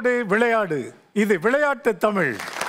தமிழோடு விளையாடு இது விளையாட்டு தமிழ்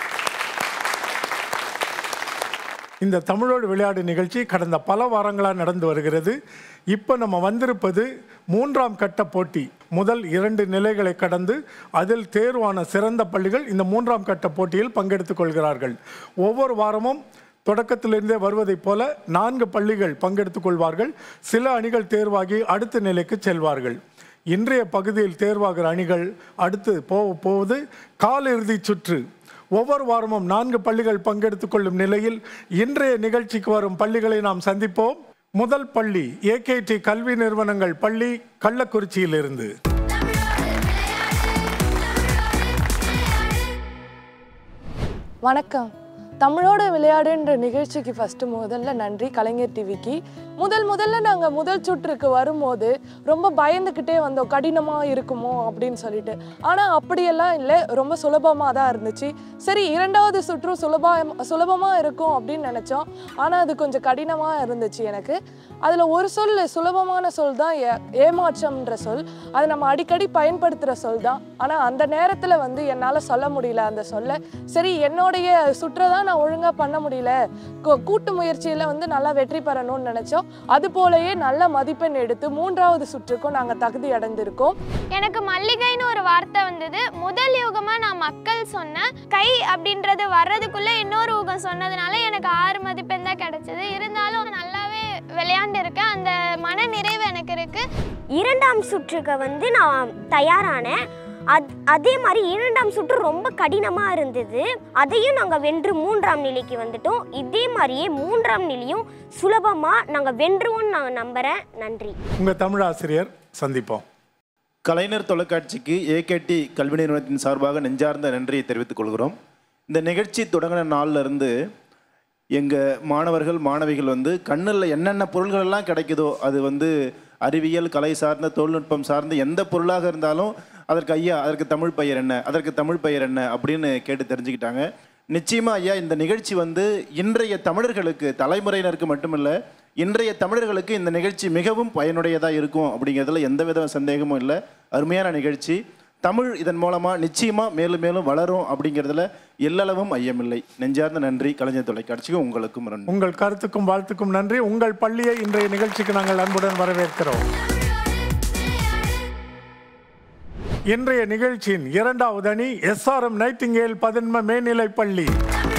இந்த தமிழோடு விளையாடு நிகழ்ச்சி கடந்த பல வாரங்களாக நடந்து வருகிறது இப்போ நம்ம வந்திருப்பது மூன்றாம் கட்ட போட்டி முதல் இரண்டு நிலைகளை கடந்து அதில் தேர்வான சிறந்த பள்ளிகள் இந்த மூன்றாம் கட்ட போட்டியில் பங்கெடுத்துக் கொள்கிறார்கள் ஒவ்வொரு வாரமும் தொடக்கத்திலிருந்தே வருவதைப் போல நான்கு பள்ளிகள் பங்கெடுத்துக் கொள்வார்கள் சில அணிகள் தேர்வாகி அடுத்த நிலைக்கு செல்வார்கள் இன்றைய பகுதியில் தேர்வாகிற அணிகள் அடுத்து போக போவது காலிறுதிச் சுற்று ஒவ்வொரு வாரமும் நான்கு பள்ளிகள் பங்கெடுத்துக் கொள்ளும் நிலையில் இன்றைய நிகழ்ச்சிக்கு வரும் பள்ளிகளை நாம் சந்திப்போம் முதல் பள்ளி ஏகேடி கல்வி நிறுவனங்கள் பள்ளி கள்ளக்குறிச்சியிலிருந்து வணக்கம் தமிழோட விளையாடுன்ற நிகழ்ச்சிக்கு ஃபஸ்ட்டு முதல்ல நன்றி கலைஞர் டிவிக்கு முதல் முதல்ல நாங்கள் முதல் சுற்றுக்கு வரும்போது ரொம்ப பயந்துக்கிட்டே வந்தோம் கடினமாக இருக்குமோ அப்படின்னு சொல்லிட்டு ஆனால் அப்படியெல்லாம் இல்லை ரொம்ப சுலபமாக தான் இருந்துச்சு சரி இரண்டாவது சுற்றும் சுலபா சுலபமாக இருக்கும் அப்படின்னு நினச்சோம் ஆனால் அது கொஞ்சம் கடினமாக இருந்துச்சு எனக்கு அதில் ஒரு சொல் சுலபமான சொல் தான் ஏ ஏமாற்றம்ன்ற சொல் அது நம்ம அடிக்கடி பயன்படுத்துகிற சொல் தான் ஆனால் அந்த நேரத்தில் வந்து என்னால் சொல்ல முடியல அந்த சொல்லை சரி என்னுடைய சுற்றை தான் நான் ஒழுங்காக பண்ண முடியல கூ- கூட்டு முயற்சியில் வந்து நல்லா வெற்றி பெறணும்னு நினச்சோம் அது போலயே நல்ல மதிப்பெண் எடுத்து மூன்றாவது சுற்றுக்கும் நாங்கள் தகுதி அடைந்திருக்கோம் எனக்கு மல்லிகைன்னு ஒரு வார்த்தை வந்தது முதல் யுகமாக நான் மக்கள் சொன்னேன் கை அப்படின்றது வர்றதுக்குள்ளே இன்னொரு யுகம் சொன்னதுனால எனக்கு ஆறு மதிப்பெண் தான் கிடைச்சது இருந்தாலும் நல்லாவே விளையாண்டு இருக்கேன் அந்த மன நிறைவு எனக்கு இருக்குது இரண்டாம் சுற்றுக்கு வந்து நான் தயாரானேன் அத் அதே மாதிரி இரண்டாம் சுற்று ரொம்ப கடினமாக இருந்தது அதையும் நாங்கள் வென்று மூன்றாம் நிலைக்கு வந்துட்டோம் இதே மாதிரியே மூன்றாம் நிலையும் சுலபமாக நாங்கள் வென்றுவோம்னு நான் நம்புகிறேன் நன்றி உங்கள் தமிழாசிரியர் சந்திப்போம் கலைஞர் தொலைக்காட்சிக்கு ஏகேடி கல்வி நிறுவனத்தின் சார்பாக நெஞ்சார்ந்த நன்றியை தெரிவித்துக் கொள்கிறோம் இந்த நிகழ்ச்சி தொடங்கின நாள்ல இருந்து எங்கள் மாணவர்கள் மாணவிகள் வந்து கண்ணில் என்னென்ன பொருள்கள் எல்லாம் கிடைக்குதோ அது வந்து அறிவியல் கலை சார்ந்த தொழில்நுட்பம் சார்ந்த எந்த பொருளாக இருந்தாலும் அதற்கு ஐயா அதற்கு தமிழ் பெயர் என்ன அதற்கு தமிழ் பெயர் என்ன அப்படின்னு கேட்டு தெரிஞ்சுக்கிட்டாங்க நிச்சயமா ஐயா இந்த நிகழ்ச்சி வந்து இன்றைய தமிழர்களுக்கு தலைமுறையினருக்கு மட்டுமில்ல இன்றைய தமிழர்களுக்கு இந்த நிகழ்ச்சி மிகவும் பயனுடையதாக இருக்கும் அப்படிங்கிறதுல எந்தவித சந்தேகமும் இல்லை அருமையான நிகழ்ச்சி தமிழ் இதன் மூலமாக நிச்சயமாக மேலும் மேலும் வளரும் அப்படிங்கிறதுல எல்லளவும் ஐயமில்லை நெஞ்சார்ந்த நன்றி கலைஞர் தொலைக்காட்சிக்கு உங்களுக்கும் நன்றி உங்கள் கருத்துக்கும் வாழ்த்துக்கும் நன்றி உங்கள் பள்ளியை இன்றைய நிகழ்ச்சிக்கு நாங்கள் அன்புடன் வரவேற்கிறோம் இன்றைய நிகழ்ச்சியின் இரண்டாவது அணி எஸ்ஆர்எம் நைட்டிங்கேல் பதின்ம மேல்நிலைப் பள்ளி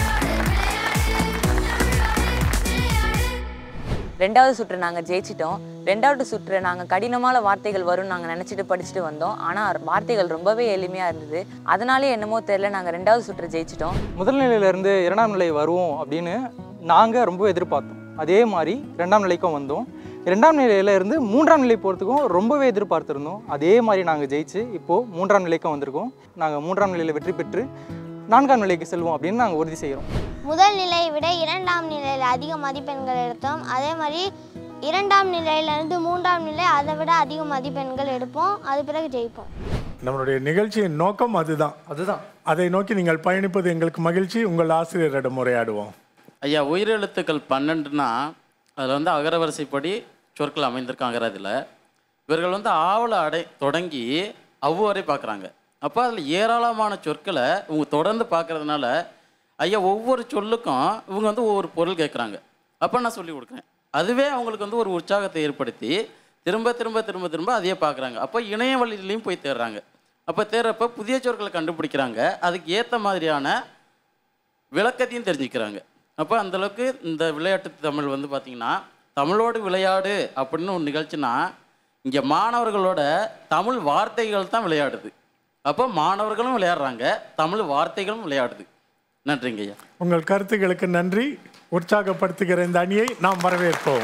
ரெண்டாவது சுற்று நாங்கள் ஜெயிச்சிட்டோம் ரெண்டாவது சுற்று நாங்கள் கடினமான வார்த்தைகள் வரும்னு நாங்கள் நினச்சிட்டு படிச்சுட்டு வந்தோம் ஆனால் வார்த்தைகள் ரொம்பவே எளிமையாக இருந்தது அதனாலே என்னமோ தெரியல நாங்கள் ரெண்டாவது சுற்று ஜெயிச்சிட்டோம் முதல் நிலையிலேருந்து இரண்டாம் நிலை வருவோம் அப்படின்னு நாங்கள் ரொம்ப எதிர்பார்த்தோம் அதே மாதிரி ரெண்டாம் நிலைக்கும் வந்தோம் ரெண்டாம் நிலையில இருந்து மூன்றாம் நிலை போகிறதுக்கும் ரொம்பவே எதிர்பார்த்துருந்தோம் அதே மாதிரி நாங்கள் ஜெயிச்சு இப்போது மூன்றாம் நிலைக்கும் வந்திருக்கோம் நாங்கள் மூன்றாம் நிலையில் வெற்றி பெற்று நான்காம் நிலைக்கு செல்வோம் அப்படின்னு நாங்கள் உறுதி செய்கிறோம் முதல் நிலையை விட இரண்டாம் நிலையில் அதிக மதிப்பெண்கள் எடுத்தோம் அதே மாதிரி இரண்டாம் நிலையிலிருந்து மூன்றாம் நிலை அதை விட அதிக மதிப்பெண்கள் எடுப்போம் அது பிறகு ஜெயிப்போம் நம்மளுடைய நிகழ்ச்சியின் நோக்கம் அதுதான் அதுதான் அதை நோக்கி நீங்கள் பயணிப்பது எங்களுக்கு மகிழ்ச்சி உங்கள் ஆசிரியரிடம் உரையாடுவோம் ஐயா உயிரெழுத்துக்கள் பன்னெண்டுனா அதில் வந்து அகரவரிசைப்படி சொற்கள் அமைந்திருக்காங்க அதில் இவர்கள் வந்து ஆவலை அடை தொடங்கி அவ்வு வரை பார்க்குறாங்க அப்போ அதில் ஏராளமான சொற்களை இவங்க தொடர்ந்து பார்க்கறதுனால ஐயா ஒவ்வொரு சொல்லுக்கும் இவங்க வந்து ஒவ்வொரு பொருள் கேட்குறாங்க அப்போ நான் சொல்லி கொடுக்குறேன் அதுவே அவங்களுக்கு வந்து ஒரு உற்சாகத்தை ஏற்படுத்தி திரும்ப திரும்ப திரும்ப திரும்ப அதையே பார்க்குறாங்க அப்போ இணைய வழியிலையும் போய் தேடுறாங்க அப்போ தேடுறப்ப புதிய சொற்களை கண்டுபிடிக்கிறாங்க அதுக்கு ஏற்ற மாதிரியான விளக்கத்தையும் தெரிஞ்சுக்கிறாங்க அப்போ அந்தளவுக்கு இந்த விளையாட்டு தமிழ் வந்து பார்த்திங்கன்னா தமிழோடு விளையாடு அப்படின்னு ஒரு நிகழ்ச்சினா இங்கே மாணவர்களோட தமிழ் வார்த்தைகள் தான் விளையாடுது அப்போ மாணவர்களும் விளையாடுறாங்க தமிழ் வார்த்தைகளும் விளையாடுது நன்றிங்க ஐயா உங்கள் கருத்துக்களுக்கு நன்றி உற்சாகப்படுத்துகிற இந்த அணியை நாம் வரவேற்போம்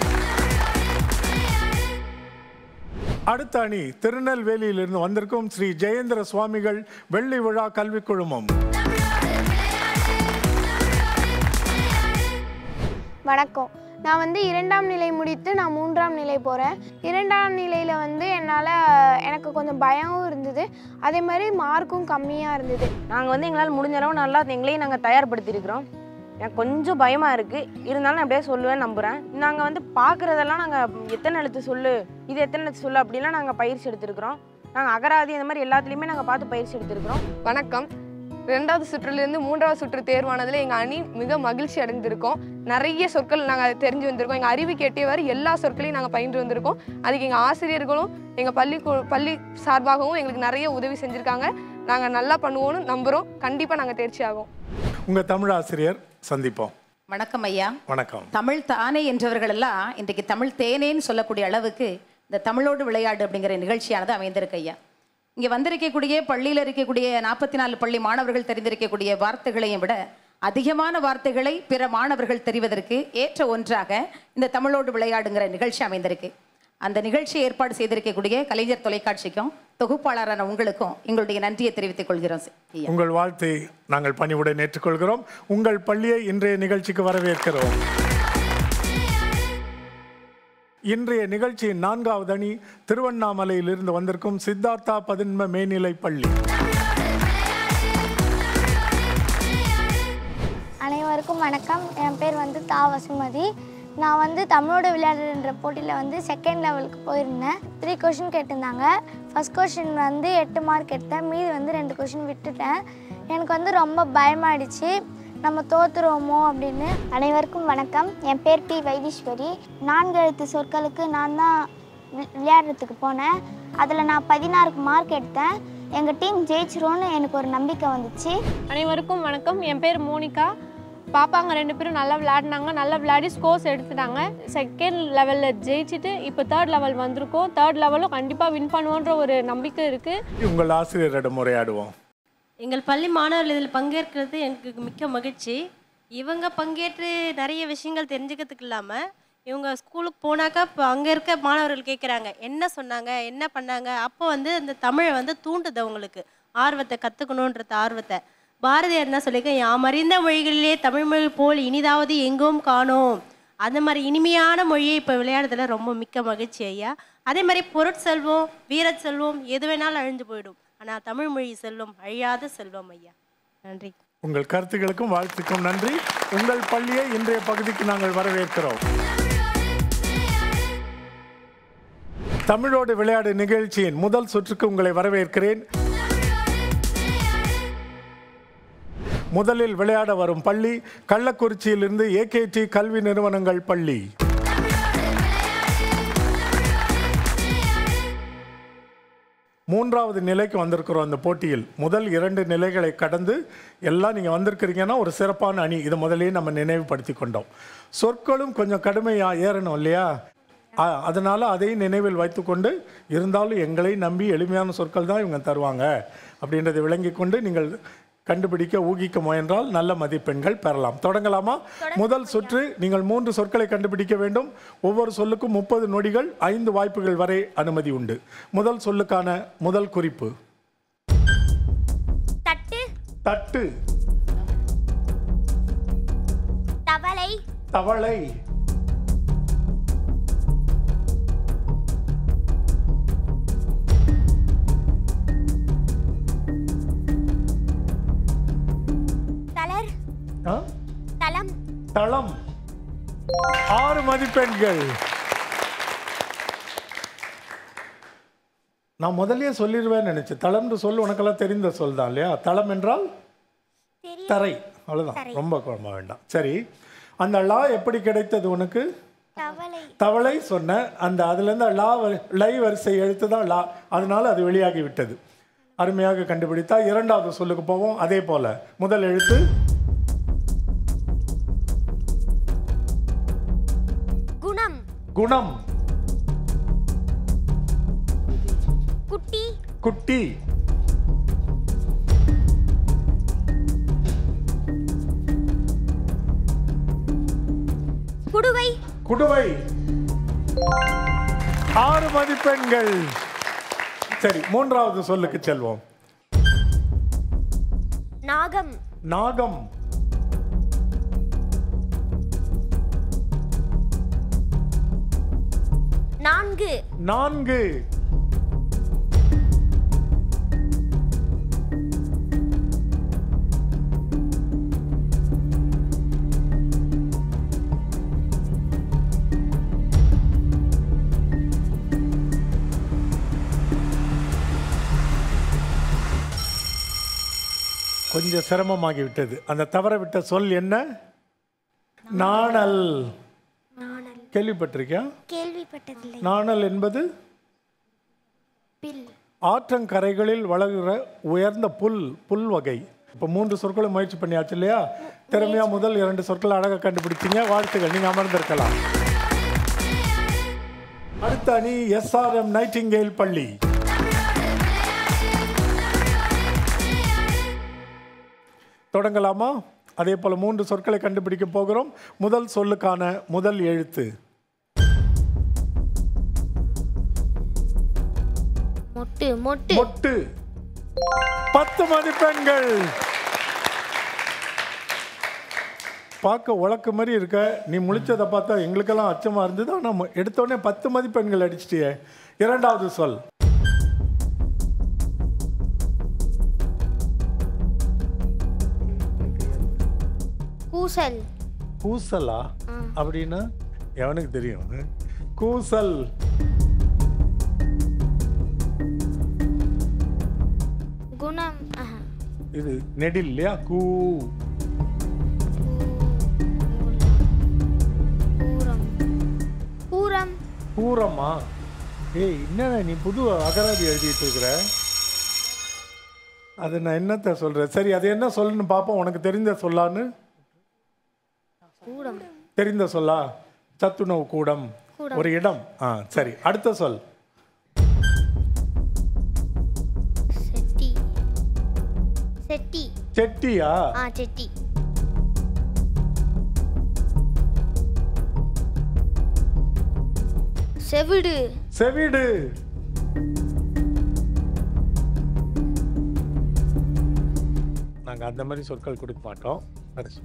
அடுத்த அணி திருநெல்வேலியிலிருந்து வந்திருக்கும் ஸ்ரீ ஜெயேந்திர சுவாமிகள் வெள்ளி விழா கல்விக் குழுமம் வணக்கம் நான் வந்து இரண்டாம் நிலை முடித்து நான் மூன்றாம் நிலை போகிறேன் இரண்டாம் நிலையில் வந்து என்னால் எனக்கு கொஞ்சம் பயமும் இருந்தது அதே மாதிரி மார்க்கும் கம்மியாக இருந்தது நாங்கள் வந்து எங்களால் முடிஞ்ச அளவு நல்லா எங்களையும் நாங்கள் தயார்படுத்தியிருக்கிறோம் எனக்கு கொஞ்சம் பயமாக இருக்குது இருந்தாலும் நான் அப்படியே சொல்லுவேன் நம்புகிறேன் நாங்கள் வந்து பார்க்குறதெல்லாம் நாங்கள் எத்தனை எழுத்து சொல்லு இது எத்தனை எழுத்து சொல்லு அப்படிலாம் நாங்கள் பயிற்சி எடுத்திருக்கிறோம் நாங்கள் அகராதி அந்த மாதிரி எல்லாத்துலேயுமே நாங்கள் பார்த்து பயிற்சி எடுத்திருக்கிறோம் வணக்கம் ரெண்டாவது சுற்றிலிருந்து மூன்றாவது சுற்று தேர்வானதில் எங்கள் அணி மிக மகிழ்ச்சி அடைந்திருக்கோம் நிறைய சொற்கள் நாங்கள் தெரிஞ்சு வந்திருக்கோம் எங்கள் அறிவுக்கு எட்டியவாறு எல்லா சொற்களையும் நாங்கள் பயின்று வந்திருக்கோம் அதுக்கு எங்கள் ஆசிரியர்களும் எங்கள் பள்ளி கு- பள்ளி சார்பாகவும் எங்களுக்கு நிறைய உதவி செஞ்சுருக்காங்க நாங்கள் நல்லா பண்ணுவோம்னு நம்புகிறோம் கண்டிப்பாக நாங்கள் தேர்ச்சி ஆகும் உங்கள் தமிழ் ஆசிரியர் சந்திப்போம் வணக்கம் ஐயா வணக்கம் தமிழ் தானே என்றவர்கள் எல்லாம் இன்றைக்கு தமிழ் தேனேன்னு சொல்லக்கூடிய அளவுக்கு இந்த தமிழோடு விளையாடு அப்படிங்கிற நிகழ்ச்சியானது அமைந்திருக்கு ஐயா இங்கே வந்திருக்கக்கூடிய பள்ளியில் இருக்கக்கூடிய நாற்பத்தி நாலு பள்ளி மாணவர்கள் தெரிந்திருக்கக்கூடிய வார்த்தைகளையும் விட அதிகமான வார்த்தைகளை பிற மாணவர்கள் தெரிவதற்கு ஏற்ற ஒன்றாக இந்த தமிழோடு விளையாடுங்கிற நிகழ்ச்சி அமைந்திருக்கு அந்த நிகழ்ச்சியை ஏற்பாடு செய்திருக்கக்கூடிய கலைஞர் தொலைக்காட்சிக்கும் தொகுப்பாளரான உங்களுக்கும் எங்களுடைய நன்றியை தெரிவித்துக் கொள்கிறோம் ஐயா உங்கள் வாழ்த்தை நாங்கள் பணிவுடன் ஏற்றுக்கொள்கிறோம் உங்கள் பள்ளியை இன்றைய நிகழ்ச்சிக்கு வரவேற்கிறோம் இன்றைய நிகழ்ச்சியின் நான்காவது அணி திருவண்ணாமலையிலிருந்து வந்திருக்கும் சித்தார்த்தா பதின்ம மேல்நிலை பள்ளி அனைவருக்கும் வணக்கம் என் பேர் வந்து தா வசுமதி நான் வந்து தமிழோட விளையாடுன்ற போட்டியில் வந்து செகண்ட் லெவலுக்கு போயிருந்தேன் த்ரீ கொஷின் கேட்டிருந்தாங்க ஃபர்ஸ்ட் கொஷின் வந்து எட்டு மார்க் எடுத்தேன் மீதி வந்து ரெண்டு கொஷின் விட்டுட்டேன் எனக்கு வந்து ரொம்ப பயமாயிடுச்சு நம்ம தோத்துருவோமோ அப்படின்னு அனைவருக்கும் வணக்கம் என் பேர் பி வைத்தீஸ்வரி நான்கு எழுத்து சொற்களுக்கு நான் தான் வி- விளையாடுறதுக்கு போனேன் அதில் நான் பதினாறுக்கு மார்க் எடுத்தேன் எங்கள் டீம் ஜெயிச்சிரும்னு எனக்கு ஒரு நம்பிக்கை வந்துச்சு அனைவருக்கும் வணக்கம் என் பேர் மோனிகா பாப்பாங்க ரெண்டு பேரும் நல்லா விளையாடினாங்க நல்லா விளையாடி ஸ்கோர்ஸ் எடுத்துட்டாங்க செகண்ட் லெவலில் ஜெயிச்சுட்டு இப்போ தேர்ட் லெவல் வந்திருக்கோம் தேர்ட் லெவலும் கண்டிப்பாக வின் பண்ணுவோன்ற ஒரு நம்பிக்கை இருக்குது உங்கள் ஆசிரியரிடம் உரையாடுவோம் எங்கள் பள்ளி மாணவர்கள் இதில் பங்கேற்கிறது எனக்கு மிக்க மகிழ்ச்சி இவங்க பங்கேற்று நிறைய விஷயங்கள் தெரிஞ்சுக்கிறதுக்கு இல்லாமல் இவங்க ஸ்கூலுக்கு போனாக்கா இப்போ அங்கே இருக்க மாணவர்கள் கேட்குறாங்க என்ன சொன்னாங்க என்ன பண்ணாங்க அப்போ வந்து அந்த தமிழை வந்து தூண்டுது அவங்களுக்கு ஆர்வத்தை கற்றுக்கணுன்றது ஆர்வத்தை பாரதியார் என்ன சொல்லியிருக்க யாம் அறிந்த மொழிகளிலே தமிழ் மொழி போல் இனிதாவது எங்கும் காணோம் அந்த மாதிரி இனிமையான மொழியை இப்போ விளையாடுறதுல ரொம்ப மிக்க மகிழ்ச்சி ஐயா அதே மாதிரி பொருட்செல்வம் வீரச் செல்வம் எது வேணாலும் அழிஞ்சு போயிடும் ஆனால் தமிழ் மொழி செல்வம் அழியாத செல்வம் ஐயா நன்றி உங்கள் கருத்துக்களுக்கும் வாழ்த்துக்கும் நன்றி உங்கள் பள்ளியை இன்றைய பகுதிக்கு நாங்கள் வரவேற்கிறோம் தமிழோடு விளையாடு நிகழ்ச்சியின் முதல் சுற்றுக்கு உங்களை வரவேற்கிறேன் முதலில் விளையாட வரும் பள்ளி கள்ளக்குறிச்சியிலிருந்து ஏகேடி கல்வி நிறுவனங்கள் பள்ளி மூன்றாவது நிலைக்கு வந்திருக்கிறோம் அந்த போட்டியில் முதல் இரண்டு நிலைகளை கடந்து எல்லாம் நீங்கள் வந்திருக்கிறீங்கன்னா ஒரு சிறப்பான அணி இதை முதல்லயே நம்ம நினைவுபடுத்தி கொண்டோம் சொற்களும் கொஞ்சம் கடுமையாக ஏறணும் இல்லையா அ- அதனால அதையும் நினைவில் வைத்துக்கொண்டு இருந்தாலும் எங்களை நம்பி எளிமையான சொற்கள் தான் இவங்க தருவாங்க அப்படின்றதை விளங்கி கொண்டு நீங்கள் கண்டுபிடிக்க ஊகிக்க முயன்றால் நல்ல மதிப்பெண்கள் பெறலாம் தொடங்கலாமா முதல் சுற்று நீங்கள் மூன்று சொற்களை கண்டுபிடிக்க வேண்டும் ஒவ்வொரு சொல்லுக்கும் முப்பது நொடிகள் ஐந்து வாய்ப்புகள் வரை அனுமதி உண்டு முதல் சொல்லுக்கான முதல் குறிப்பு தட்டு தட்டு தவளை தவளை தளர் ஆ? தளம் தளம் ஆறு மதிப்பெண்கள் நான் முதல்லயே சொல்லிடுவேன்னு நினைச்சேன் தளம்னு சொல் உனக்கெல்லாம் தெரிந்த சொல் தான் இல்லையா தளம் என்றால் தரை அவ்வளவுதான் ரொம்ப குழம்ப வேண்டாம் சரி அந்த லா எப்படி கிடைத்தது உனக்கு தவளை தவளை சொன்ன அந்த அதுலேருந்து லா வரி- லை வரிசை எழுத்து தான் லா அதனால அது வெளியாகி விட்டது அருமையாக கண்டுபிடித்தா இரண்டாவது சொல்லுக்கு போவோம் அதே போல முதல் எழுத்து குணம் குணம் குட்டி குட்டி குடுவை குடுவை ஆறு மதிப்பெண்கள் சரி மூன்றாவது சொல்லுக்கு செல்வோம் நாகம் நாகம் நான்கு நான்கு கொஞ்சம் சிரமமாகி விட்டது அந்த தவற விட்ட சொல் என்ன நாணல் கேள்விப்பட்டிருக்கியா கேள்விப்பட்டதில்லை நாணல் என்பது பில் ஆற்றங்கரைகளில் வளர்கிற உயர்ந்த புல் புல் வகை இப்போ மூன்று சொற்களை முயற்சி பண்ணியாச்சு இல்லையா திறமையா முதல் இரண்டு சொற்களை அழகாக கண்டுபிடிச்சீங்க வாழ்த்துக்கள் நீங்க அமர்ந்திருக்கலாம் அடுத்த அணி எஸ்ஆர்எம் நைட்டிங்கேல் பள்ளி தொடங்கலாமா அதே போல மூன்று சொற்களை கண்டுபிடிக்க போகிறோம் முதல் சொல்லுக்கான முதல் எழுத்து மொட்டு மொட்டு மொட்டு பத்து மதிப்பெண்கள் பார்க்க உழக்கு மாதிரி இருக்க நீ முழிச்சதை பார்த்தா எங்களுக்கெல்லாம் அச்சமா இருந்தது ஆனால் எடுத்தோடனே பத்து மதிப்பெண்கள் அடிச்சிட்டியே இரண்டாவது சொல் கூசல் கூசலா அப்படின்னா எவனுக்கு தெரியும் கூசல் குணம் ஆஹா. இது நெடில் இல்லையா கூ பூரம் பூரமா ஏய் என்ன நீ புது அகராதி எழுதிட்டு இருக்கிற அது நான் என்னத்த சொல்றேன் சரி அது என்ன சொல்லுன்னு பார்ப்போம் உனக்கு தெரிந்த சொல்லான்னு கூடம் தெரிந்த சொல்லா சத்துணவு கூடம் கூடம். ஒரு இடம் ஆ சரி அடுத்த சொல் செட்டி செட்டி செட்டியா ஆ செட்டி செவிடு செவிடு நாங்க அந்த மாதிரி சொற்கள் கொடுக்க மாட்டோம் அடுத்து.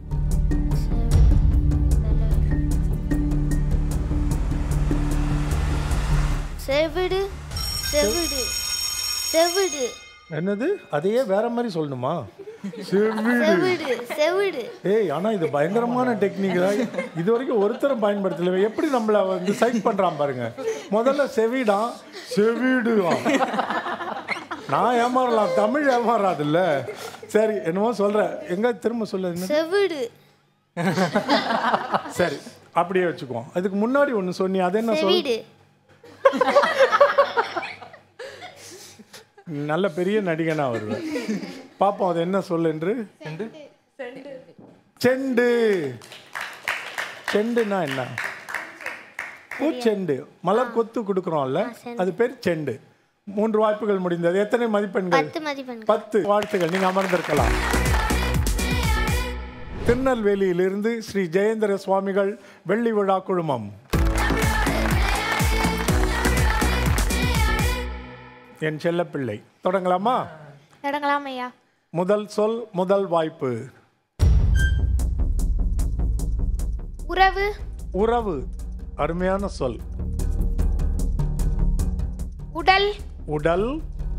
செவிடு செவிடு செவிடு என்னது அதையே வேற மாதிரி சொல்லணுமா செவிடு செவிடு செவிடு ஏய் ஆனா இது பயங்கரமான டெக்னிக் தான் இது வரைக்கும் ஒருத்தரும் பயன்படுத்தல எப்படி நம்மள வந்து சைட் பண்றான் பாருங்க முதல்ல செவிடா செவிடுவா நான் ஏமாறலாம் தமிழ் ஏமாறாது இல்ல சரி என்னமோ சொல்ற எங்க திரும்ப சொல்ல என்ன செவிடு சரி அப்படியே வச்சுக்குவோம் அதுக்கு முன்னாடி ஒன்று சொன்னி அது என்ன சொல் செவிடு நல்ல பெரிய நடிகனா வருவேன் பாப்போம் அது என்ன சொல் என்று செண்டு செண்டுனா என்ன பூச்செண்டு மலர் கொத்து கொடுக்குறோம்ல அது பேர் செண்டு மூன்று வாய்ப்புகள் முடிந்தது எத்தனை மதிப்பெண்கள் பத்து மதிப்பெண்கள் பத்து வாழ்த்துகள் நீங்க அமர்ந்திருக்கலாம் திருநெல்வேலியிலிருந்து ஸ்ரீ ஜெயேந்திர சுவாமிகள் வெள்ளி விழா குழுமம் என் செல்லப்பிள்ளை தொடங்கலாமா தொடங்கலாம் ஐயா முதல் சொல் முதல் வாய்ப்பு உறவு உறவு அருமையான சொல் உடல் உடல்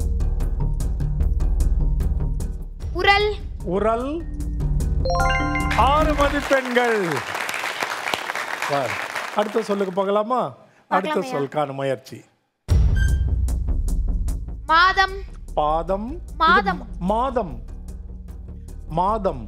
உரல் உரல் ஆறு மதிப்பெண்கள் வா. அடுத்த சொல்லுக்கு போகலாமா அடுத்த பார்க்கலாமையா? சொல்கான முயற்சி மாதம் பாதம் மாதம். இது மாதம் மாதம்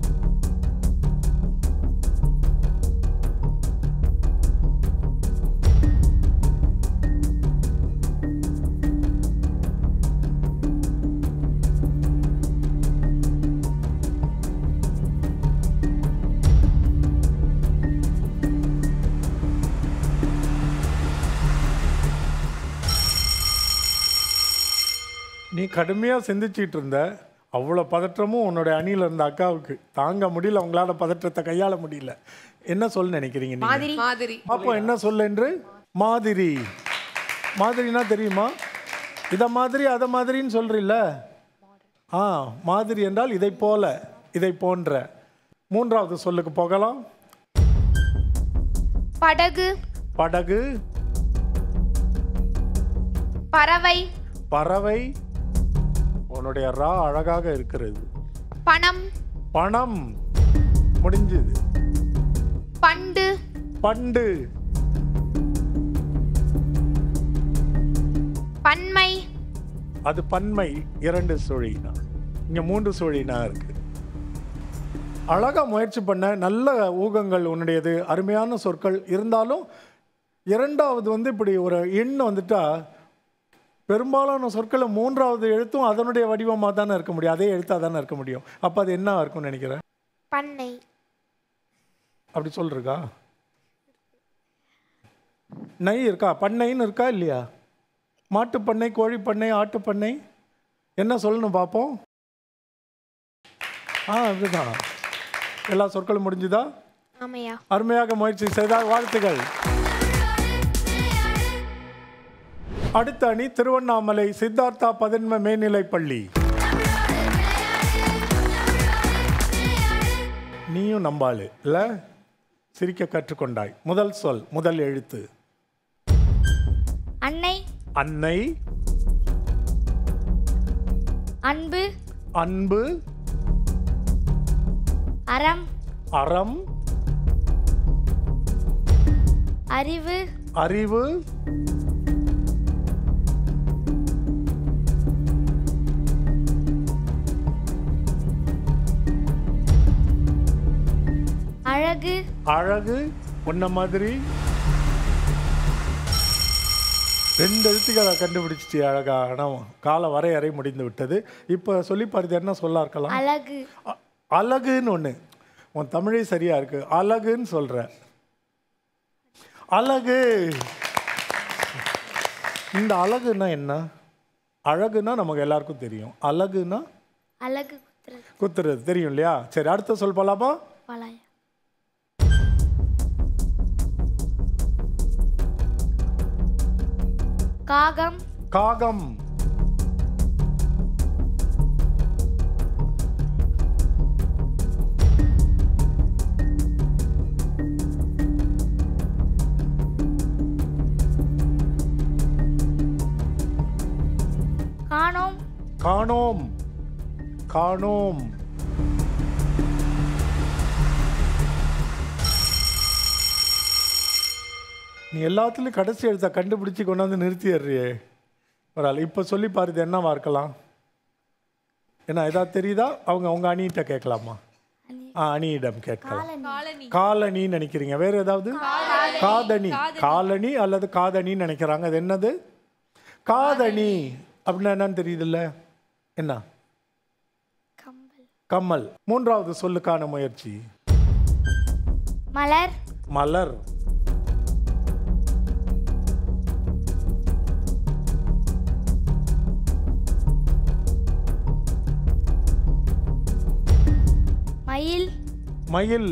நீ கடுமையாக சிந்திச்சிட்டு இருந்த அவ்வளோ பதற்றமும் உன்னோட அணியில் இருந்த அக்காவுக்கு தாங்க முடியல அவங்களால பதற்றத்தை கையாள முடியல என்ன சொல்ல நினைக்கிறீங்க நீங்க? மாதிரி மாதிரி பாப்போம் என்ன சொல்ல என்று மாதிரி மாதிரினா தெரியுமா இதை மாதிரி அதை மாதிரின்னு சொல்றீல்ல ஆ மாதிரி என்றால் இதை போல இதை போன்ற மூன்றாவது சொல்லுக்கு போகலாம் படகு படகு பறவை பறவை உன்னுடைய ரா அழகாக இருக்கிறது பணம் பணம் முடிஞ்சது பண்டு பண்டு பன்மை அது பன்மை இரண்டு சுழினா இங்க மூன்று சுழினா இருக்கு அழகாக முயற்சி பண்ண நல்ல ஊகங்கள் உன்னுடையது அருமையான சொற்கள் இருந்தாலும் இரண்டாவது வந்து இப்படி ஒரு எண் வந்துட்டா பெரும்பாலான சொற்களை மூன்றாவது எழுத்தும் அதனுடைய வடிவமாக தானே இருக்க முடியும் அதே எழுத்தாக தானே இருக்க முடியும் அப்போ அது என்ன இருக்கும்னு நினைக்கிறேன் பண்ணை அப்படி சொல்றா நை இருக்கா பண்ணைன்னு இருக்கா இல்லையா மாட்டு பண்ணை கோழி பண்ணை ஆட்டு பண்ணை என்ன சொல்லணும் பார்ப்போம் ஆ அப்படிதான் எல்லா சொற்களும் முடிஞ்சுதா ஆமையா அருமையாக முயற்சி செய்தால் வாழ்த்துகள் அடுத்த அணி திருவண்ணாமலை சித்தார்த்தா பதின்ம மேல்நிலைப் பள்ளி நீயும் நம்பாளு இல்ல சிரிக்க கற்றுக்கொண்டாய் முதல் சொல் முதல் எழுத்து அன்னை அன்னை அன்பு அன்பு அறம் அறம் அறிவு அறிவு அழகு அழகு உன்ன மாதிரி ரெண்டு எழுத்துக்களை கண்டுபிடிச்சிட்டு அழகா ஆனால் கால வரையறை முடிந்து விட்டது இப்போ சொல்லி பாருது என்ன சொல்லா இருக்கலாம் அழகு அ- அழகுன்னு ஒன்று உன் தமிழே சரியா இருக்கு அழகுன்னு சொல்ற அழகு இந்த அழகுன்னா என்ன அழகுன்னா நமக்கு எல்லாருக்கும் தெரியும் அழகுன்னா அழகு குத்துறது குத்துறது தெரியும் இல்லையா சரி அடுத்த சொல் போலாமா பலாயா காகம் காகம் காணோம் காணோம் காணோம் நீ எல்லாத்துலயும் கடைசி எழுத்த கண்டுபிடிச்சு கொண்டாந்து நிறுத்திடுறியே ஒரு ஆள் இப்போ சொல்லி பாருது என்னவா இருக்கலாம் என்ன ஏதாவது தெரியுதா அவங்க அவங்க அணிகிட்ட கேட்கலாமா ஆ அணியிடம் கேட்கலாம் காலனின்னு நினைக்கிறீங்க வேற ஏதாவது காதணி காலனி அல்லது காதணின்னு நினைக்கிறாங்க அது என்னது காதணி அப்படின்னா என்னன்னு தெரியுதுல்ல என்ன கம்மல் மூன்றாவது சொல்லுக்கான முயற்சி மலர் மலர் மயில் மயில்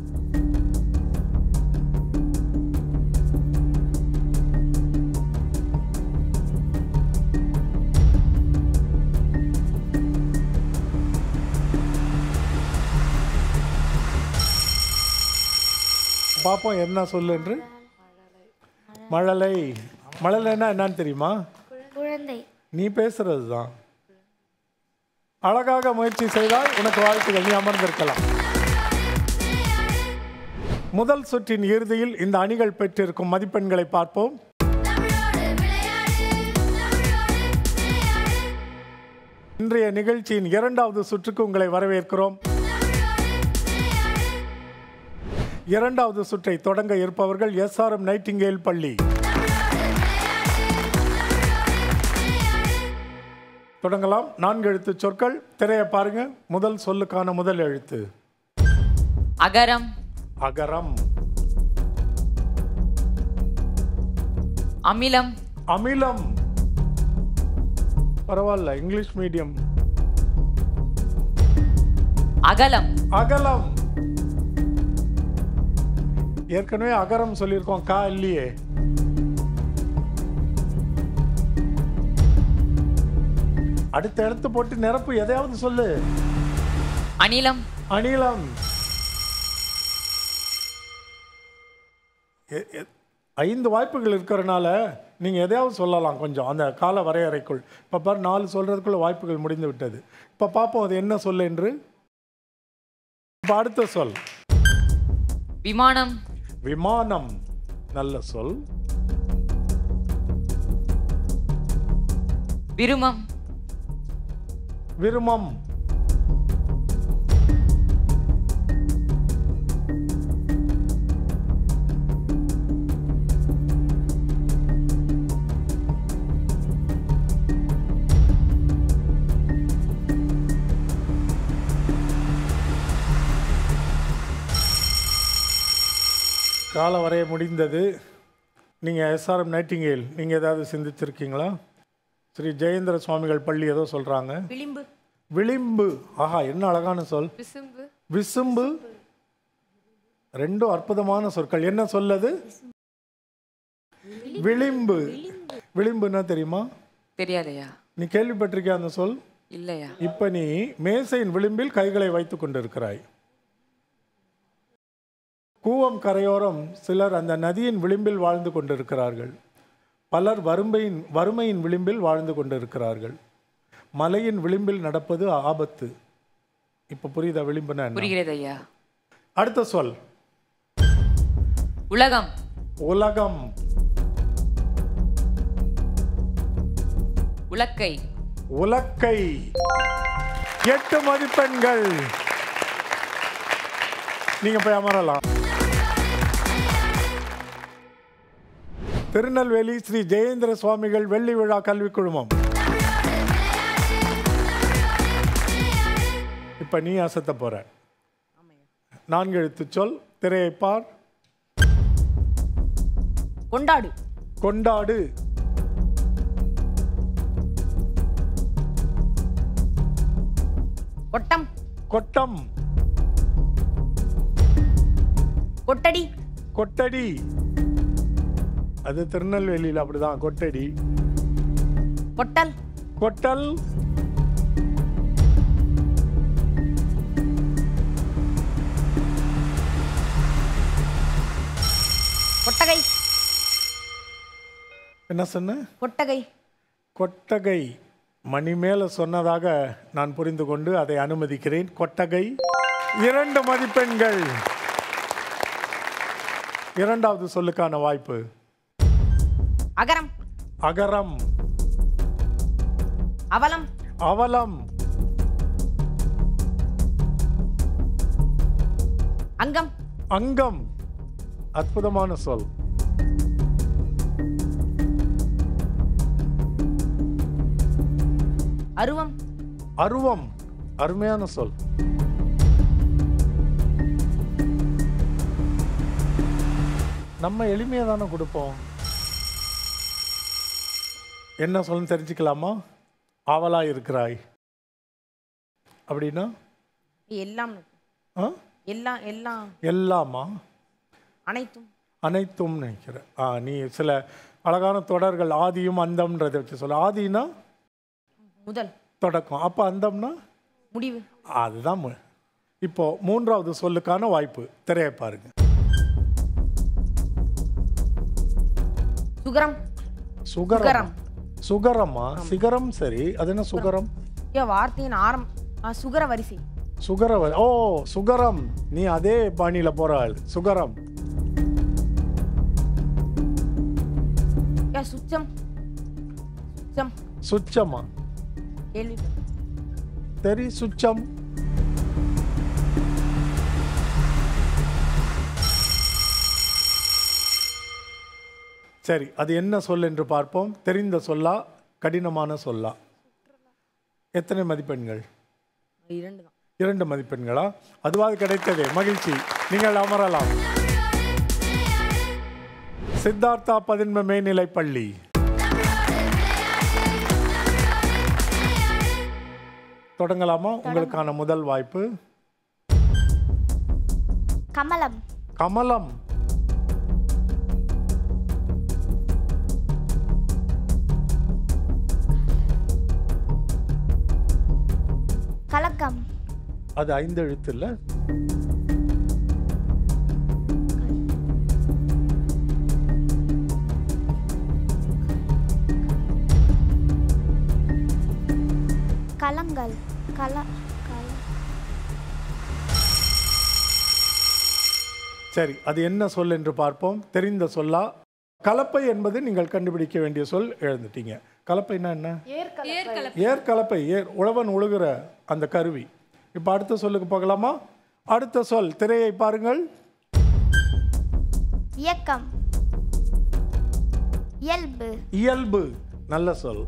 பார்ப்போம் என்ன சொல்லு என்று மழலை மழலைன்னா என்னன்னு தெரியுமா குழந்தை நீ பேசுறது தான் அழகாக முயற்சி செய்தால் உனக்கு வாழ்த்துக்கள் நீ அமர்ந்திருக்கலாம் முதல் சுற்றின் இறுதியில் இந்த அணிகள் பெற்றிருக்கும் மதிப்பெண்களை பார்ப்போம் இன்றைய நிகழ்ச்சியின் இரண்டாவது சுற்றுக்கு உங்களை வரவேற்கிறோம் இரண்டாவது சுற்றை தொடங்க இருப்பவர்கள் எஸ்ஆர்எம் நைட்டிங்கேல் பள்ளி தொடங்கலாம் நான்கு எழுத்து சொற்கள் திரையை பாருங்க முதல் சொல்லுக்கான முதல் எழுத்து அகரம் அகரம் அமிலம் அமிலம் பரவாயில்ல இங்கிலீஷ் மீடியம் அகலம் அகலம் ஏற்கனவே அகரம் சொல்லியிருக்கோம் கா இல்லையே அடுத்த எழுத்து போட்டு நிரப்பு எதையாவது சொல்லு அனிலம் அனிலம் எ- எ- ஐந்து வாய்ப்புகள் இருக்கிறனால நீங்கள் எதையாவது சொல்லலாம் கொஞ்சம் அந்த கால வரையறைக்குள் இப்போ பாரு நாலு சொல்கிறதுக்குள்ள வாய்ப்புகள் முடிந்து விட்டது இப்போ பார்ப்போம் அது என்ன சொல் என்று இப்போ அடுத்த சொல் விமானம் விமானம் நல்ல சொல் விருமம் விருமம் கால வரைய முடிந்தது நீங்கள் எஸ்ஆர்எம் நைட்டிங்கேல் நீங்கள் ஏதாவது சிந்திச்சிருக்கீங்களா ஸ்ரீ ஜெயேந்திர சுவாமிகள் பள்ளி ஏதோ சொல்கிறாங்க விளிம்பு விளிம்பு ஆஹா என்ன அழகான சொல் விசும்பு விசும்பு ரெண்டும் அற்புதமான சொற்கள் என்ன சொல்லது விளிம்பு விளிம்புன்னா தெரியுமா தெரியாதையா நீ கேள்விப்பட்டிருக்கியா அந்த சொல் இல்லையா இப்ப நீ மேசையின் விளிம்பில் கைகளை வைத்துக் கொண்டிருக்கிறாய் கூவம் கரையோரம் சிலர் அந்த நதியின் விளிம்பில் வாழ்ந்து கொண்டிருக்கிறார்கள் பலர் வறுமையின் வறுமையின் விளிம்பில் வாழ்ந்து கொண்டிருக்கிறார்கள் மலையின் விளிம்பில் நடப்பது ஆபத்து இப்ப புரியுதா விளிம்புனா என்ன? புரிகிறது ஐயா அடுத்த சொல் உலகம் உலகம் உலக்கை உலக்கை எட்டு மதிப்பெண்கள் நீங்க போய் அமரலாம் திருநெல்வேலி ஸ்ரீ ஜெயேந்திர சுவாமிகள் வெள்ளி விழா கல்விக் குழுமம் இப்ப நீ அசத்த போற நான்கு எழுத்து சொல் திரையை பார் கொண்டாடு கொண்டாடு கொட்டம் கொட்டம் கொட்டடி கொட்டடி அது திருநெல்வேலியில் அப்படிதான் கொட்டடி கொட்டல் கொட்டல் கொட்டகை என்ன சொன்ன கொட்டகை கொட்டகை மணி மேல சொன்னதாக நான் புரிந்து கொண்டு அதை அனுமதிக்கிறேன் கொட்டகை இரண்டு மதிப்பெண்கள் இரண்டாவது சொல்லுக்கான வாய்ப்பு அகரம் அகரம் அவலம் அவலம் அங்கம் அங்கம் அற்புதமான சொல் அருவம் அருவம் அருமையான சொல் நம்ம எளிமையாக தானே கொடுப்போம் என்ன சொல்லு தெரிஞ்சுக்கலாமா ஆவலா இருக்கிறாய் அப்படின்னா எல்லாம் ஆ? எல்லாம் எல்லாம் எல்லாமா அனைத்தும் அனைத்தும் நினைக்கிறேன் ஆ நீ சில அழகான தொடர்கள் ஆதியும் அந்தம்ன்றதை வச்சு சொல்ல ஆதினா முதல் தொடக்கம் அப்போ அந்தம்னா முடிவு அதுதான் மு- இப்போ மூன்றாவது சொல்லுக்கான வாய்ப்பு திரையை பாருங்க சுகரம் சுகரம் சுகரம். சுகரமா சிகரம் சரி அது என்ன சுகரம் ஐயா வார்த்தையின் ஆரம் ஆ, சுகர வரிசை சுகர வ- ஓ சுகரம் நீ அதே பாணியில போற ஆள் சுகரம் ஐயா சுச்சம் சுச்சம் சுச்சமா கேள்வி சரி சுச்சம் சரி அது என்ன சொல் என்று பார்ப்போம் தெரிந்த சொல்லா கடினமான சொல்லா எத்தனை மதிப்பெண்கள் இரண்டு தான் இரண்டு மதிப்பெண்களா அதுவாது கிடைத்ததே மகிழ்ச்சி நீங்கள் அமரலாம் சித்தார்த்தா பதின்ம மேல்நிலை பள்ளி தொடங்கலாமா உங்களுக்கான முதல் வாய்ப்பு கமலம் கமலம் கலக்கம் அது ஐந்து எழுத்து இல்ல கலங்கள் கல கல சரி அது என்ன சொல் என்று பார்ப்போம் தெரிந்த சொல்லா கலப்பை என்பது நீங்கள் கண்டுபிடிக்க வேண்டிய சொல் எழுந்துட்டீங்க கலப்பைன்னா என்ன ஏர் கலப்பை ஏர் உழவன் உழுகிற அந்த கருவி இப்போ அடுத்த சொல்லுக்கு போகலாமா அடுத்த சொல் திரையை பாருங்கள் இயக்கம் இயல்பு இயல்பு நல்ல சொல்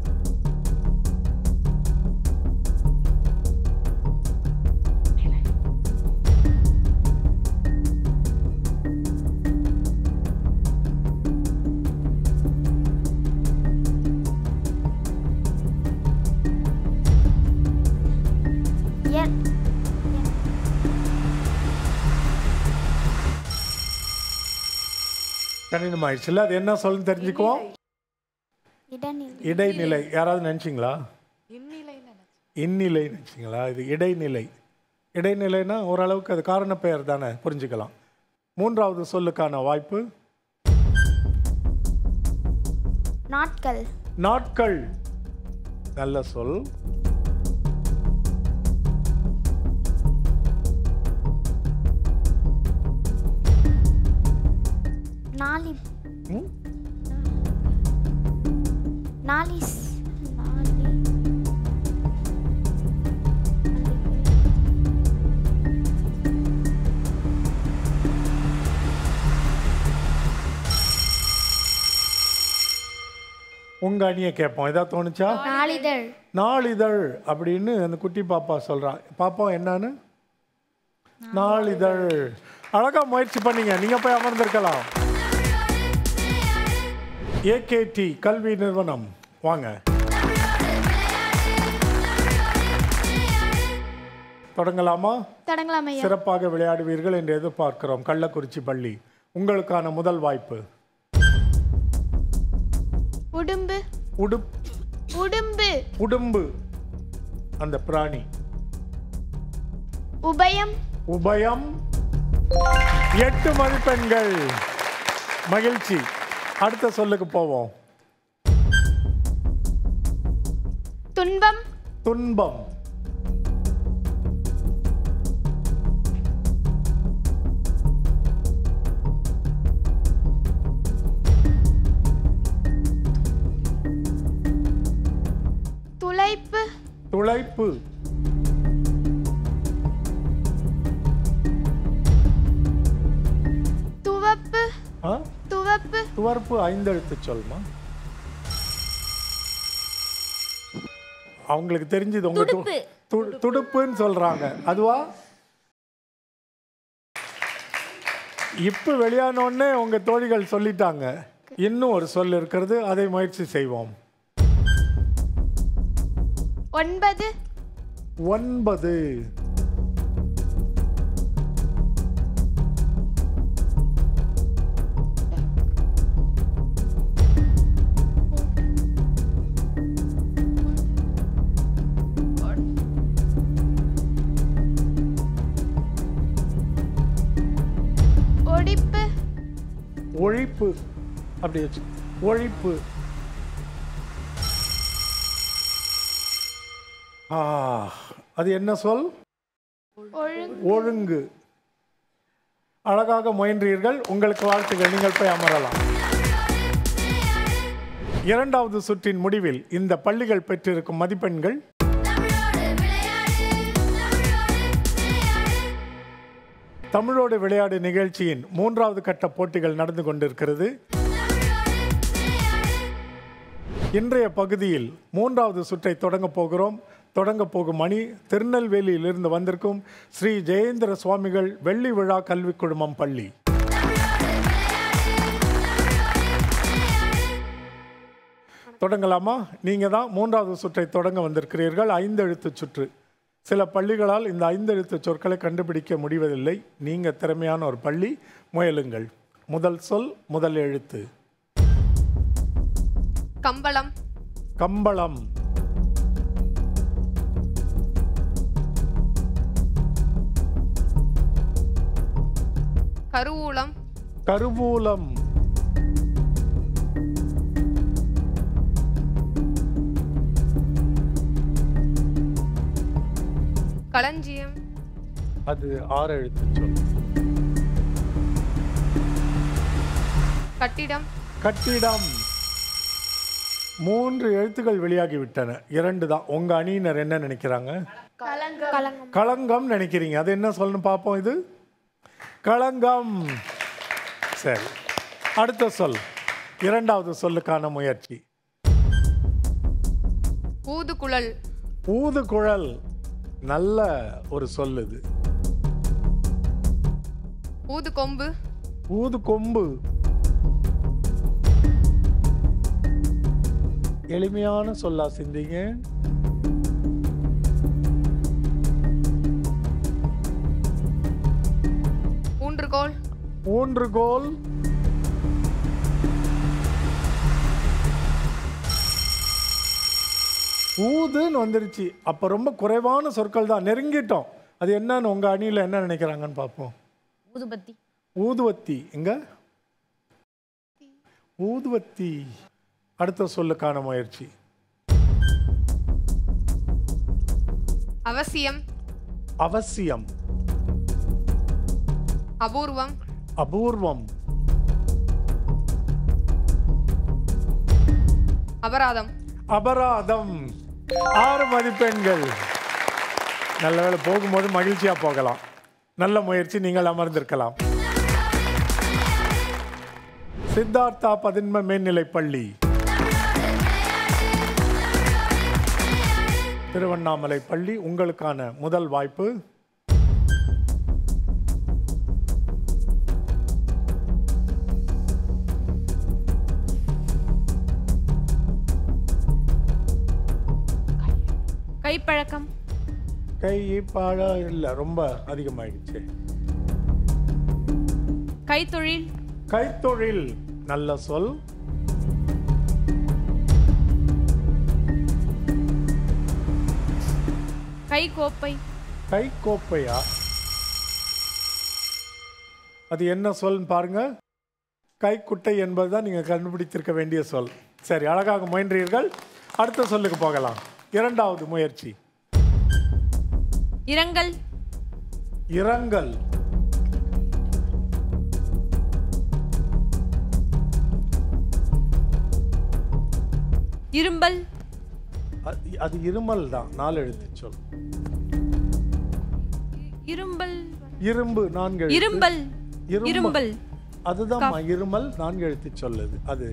கடினமாயிடுச்சுல்ல அது என்ன சொல்லுன்னு தெரிஞ்சுக்குவோம் இடைநிலை இடைநிலை யாராவது நினச்சிங்களா இந்நிலை நினச்சிங்களா இது இடைநிலை இடைநிலைனா ஓரளவுக்கு அது காரண பெயர் தானே புரிஞ்சுக்கலாம் மூன்றாவது சொல்லுக்கான வாய்ப்பு நாட்கள் நாட்கள் நல்ல சொல் நாளி ம்? நாளிஸ் உங்க அணியை கேட்போம் ஏதாவது தோணுச்சா நாளிதழ் நாளிதழ் அப்படின்னு அந்த குட்டி பாப்பா சொல்றா பாப்பா என்னன்னு நாளிதழ் அழகா முயற்சி பண்ணீங்க நீங்க போய் அமர்ந்திருக்கலாம் ஏகேடி கல்வி நிறுவனம் வாங்க தொடங்கலாமா தொடங்கலாம் ஐயா சிறப்பாக விளையாடுவீர்கள் என்று எதிர்பார்க்கிறோம் கள்ளக்குறிச்சி பள்ளி உங்களுக்கான முதல் வாய்ப்பு உடும்பு உடுப் உடும்பு உடும்பு அந்த பிராணி உபயம் உபயம் எட்டு மதிப்பெண்கள் மகிழ்ச்சி அடுத்த சொல்லுக்கு போவோம் துன்பம் துன்பம் துளைப்பு துளைப்பு துவப்பு ஆ? துவப்பு துவர்ப்பு ஐந்தெழுத்து சொல்மா அவங்களுக்கு தெரிஞ்சது உங்க து- துடுப்பு. து- துடுப்புன்னு சொல்றாங்க அதுவா இப்ப வெளியானோடனே உங்க தோழிகள் சொல்லிட்டாங்க இன்னும் ஒரு சொல் இருக்கிறது அதை முயற்சி செய்வோம் ஒன்பது ஒன்பது ஒடிப்பு ஒழிப்பு அப்படி வச்சு ஒழிப்பு ஆ அது என்ன சொல் ஒழுங்கு ஒழுங்கு அழகாக முயன்றீர்கள் உங்களுக்கு வாழ்த்துக்கள் நீங்கள் போய் அமரலாம் இரண்டாவது சுற்றின் முடிவில் இந்த பள்ளிகள் பெற்றிருக்கும் மதிப்பெண்கள் தமிழோடு விளையாடு நிகழ்ச்சியின் மூன்றாவது கட்ட போட்டிகள் நடந்து கொண்டிருக்கிறது இன்றைய பகுதியில் மூன்றாவது சுற்றை தொடங்க போகிறோம் தொடங்க போகும் அணி திருநெல்வேலியிலிருந்து வந்திருக்கும் ஸ்ரீ ஜெயேந்திர சுவாமிகள் வெள்ளி விழா கல்வி குழுமம் பள்ளி தொடங்கலாமா நீங்க தான் மூன்றாவது சுற்றை தொடங்க வந்திருக்கிறீர்கள் ஐந்தெழுத்து சுற்று சில பள்ளிகளால் இந்த ஐந்தெழுத்து சொற்களை கண்டுபிடிக்க முடிவதில்லை நீங்க திறமையான ஒரு பள்ளி முயலுங்கள் முதல் சொல் முதல் எழுத்து கம்பளம் கம்பளம் கருவூலம் கருவூலம் களஞ்சியம் அது ஆறு எழுத்து சொல் கட்டிடம் கட்டிடம் மூன்று எழுத்துக்கள் வெளியாகி விட்டன இரண்டு தான் உங்க அணியினர் என்ன நினைக்கிறாங்க கலங்கம் களங்கம் நினைக்கிறீங்க அது என்ன சொல்லணும் பார்ப்போம் இது களங்கம் சரி அடுத்த சொல் இரண்டாவது சொல்லுக்கான முயற்சி ஊதுகுழல் ஊதுகுழல் நல்ல ஒரு சொல் இது ஊதுகொம்பு ஊது கொம்பு எளிமையான சொல்லா சிந்திங்க ஊன்றுகோல் ஊன்றுகோல் ஊதுன்னு வந்துருச்சு அப்போ ரொம்ப குறைவான சொற்கள் தான் நெருங்கிட்டோம் அது என்னன்னு உங்கள் அணியில் என்ன நினைக்கிறாங்கன்னு பார்ப்போம் ஊதுபத்தி ஊதுவத்தி எங்க ஊதுவத்தி அடுத்த சொல்லுக்கான முயற்சி அவசியம் அவசியம் அபூர்வம் அபூர்வம் அபராதம் அபராதம் ஆறு மதிப்பெண்கள் நல்ல வேளை போகும்போது மகிழ்ச்சியா போகலாம் நல்ல முயற்சி நீங்கள் அமர்ந்திருக்கலாம் சித்தார்த்தா பதின்ம மேல்நிலைப் பள்ளி திருவண்ணாமலை பள்ளி உங்களுக்கான முதல் வாய்ப்பு கைப்பழக்கம் கை பாழம் இல்லை ரொம்ப அதிகமாயிடுச்சு கைத்தொழில் கைத்தொழில் நல்ல சொல் கைகோப்பை கைக்கோப்பையா அது என்ன சொல்னு பாருங்க கைக்குட்டை என்பதுதான் நீங்க கண்டுபிடித்திருக்க வேண்டிய சொல் சரி அழகாக முயன்றீர்கள் அடுத்த சொல்லுக்கு போகலாம் இரண்டாவது முயற்சி இரங்கல் இரங்கல் இரும்பல் அது- அது இருமல் தான் நாலு எழுத்து சொல் இரும்பல் இரும்பு நான்கு எழுத்து. இரும்பல் இரும்பல். இரும்பல் அதுதான் இருமல் நான்கு எழுத்து சொல்லுது அது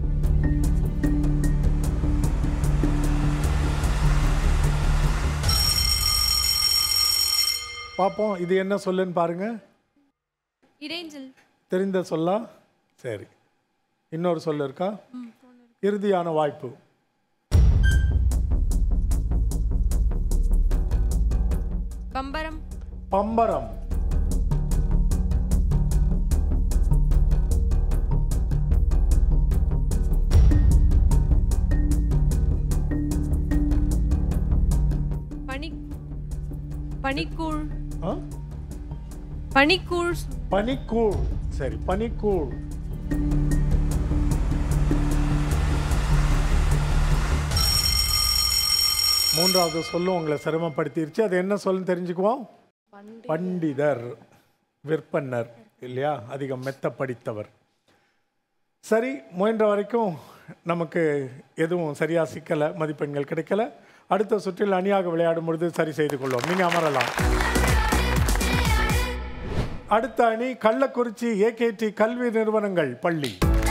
பார்ப்போம் இது என்ன சொல்லுன்னு பாருங்க இடைஞ்சல் தெரிந்த சொல்லா சரி இன்னொரு சொல்லு இருக்கா இறுதியான வாய்ப்பு பம்பரம் பம்பரம் பனி பனிக்கூழ் ஆ? பனிக்கூழ் பனிக்கூழ் சரி பனிக்கூழ் மூன்றாவது சொல்லும் உங்களை சிரமப்படுத்திருச்சு அது என்ன சொல்லுன்னு தெரிஞ்சுக்குவோம் பண்டிதர் விற்பன்னர் இல்லையா அதிகம் மெத்த படித்தவர் சரி முயன்ற வரைக்கும் நமக்கு எதுவும் சரியாக சிக்கலை மதிப்பெண்கள் கிடைக்கல அடுத்த சுற்றில் அணியாக விளையாடும் பொழுது சரி செய்து கொள்வோம் நீங்கள் அமரலாம் அடுத்த அணி கள்ளக்குறிச்சி ஏகேடி கல்வி நிறுவனங்கள் பள்ளி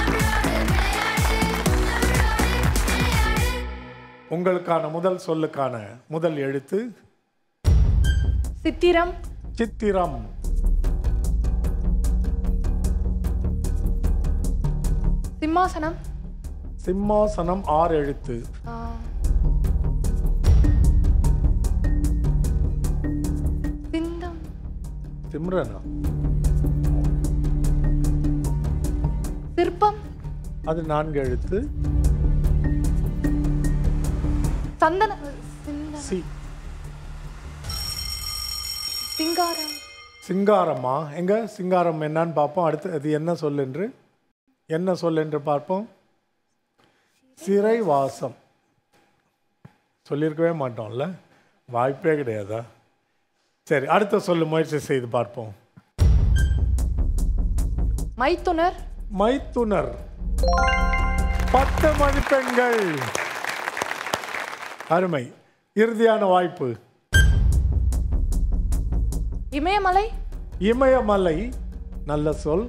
உங்களுக்கான முதல் சொல்லுக்கான முதல் எழுத்து சித்திரம் சித்திரம் சிம்மாசனம் சிம்மாசனம் ஆறு எழுத்து ஆ, சிந்தம் சிம்ரனா சிற்பம் அது நான்கு எழுத்து சந்தன சிந்த சி சிங்காரம் சிங்காரமா எங்க சிங்காரம் என்னன்னு பார்ப்போம் அடுத்து அது என்ன சொல் என்று என்ன சொல் என்று பார்ப்போம் சிறைவாசம் சொல்லியிருக்கவே மாட்டோம்ல வாய்ப்பே கிடையாதா சரி அடுத்த சொல்லு முயற்சி செய்து பார்ப்போம் மைத்துனர் மைத்துனர் பத்து மதிப்பெண்கள் அருமை இறுதியான வாய்ப்பு இமயமலை இமயமலை நல்ல சொல்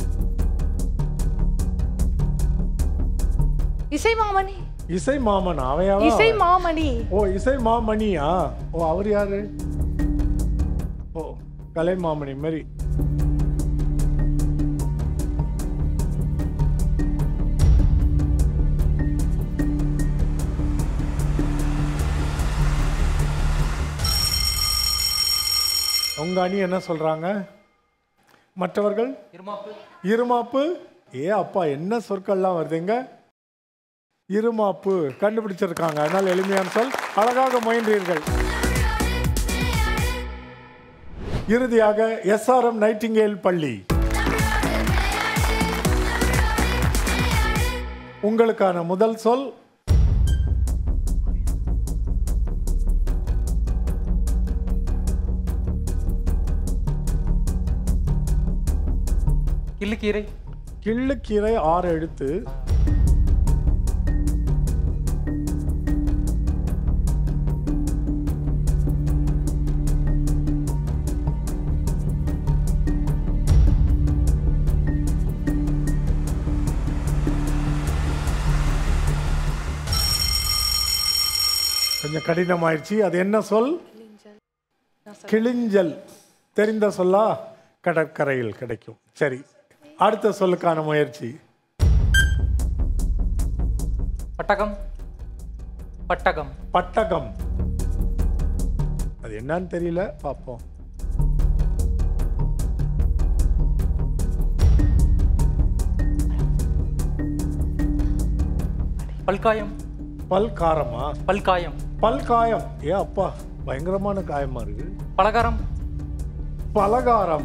இசை மாமணி இசை மாமன் அவையாவா இசை மாமணி ஓ இசை மாமணியா ஓ அவர் யாரு ஓ கலை மாமணி மாதிரி உங்க அணி என்ன சொல்றாங்க மற்றவர்கள் இருமாப்பு இருமாப்பு ஏ அப்பா என்ன சொற்கள்லாம் வருதுங்க இருமாப்பு கண்டுபிடிச்சிருக்காங்க அதனால் எளிமையான சொல் அழகாக முயன்றீர்கள் இறுதியாக எஸ்ஆர்எம் நைட்டிங்கேல் பள்ளி உங்களுக்கான முதல் சொல் கிள்ளுக்கீரை கிள்ளுக்கீரை ஆறு எழுத்து கொஞ்சம் கடினமாயிடுச்சு அது என்ன சொல் கிளிஞ்சல் தெரிந்த சொல்லா கடற்கரையில் கிடைக்கும் சரி அடுத்த சொல்லுக்கான முயற்சி பட்டகம் பட்டகம் பட்டகம் அது என்னன்னு தெரியல பார்ப்போம் பல்காயம் பல்காரமா பல்காயம் பல்காயம் ஏ அப்பா பயங்கரமான காயமா இருக்கு பலகாரம் பலகாரம்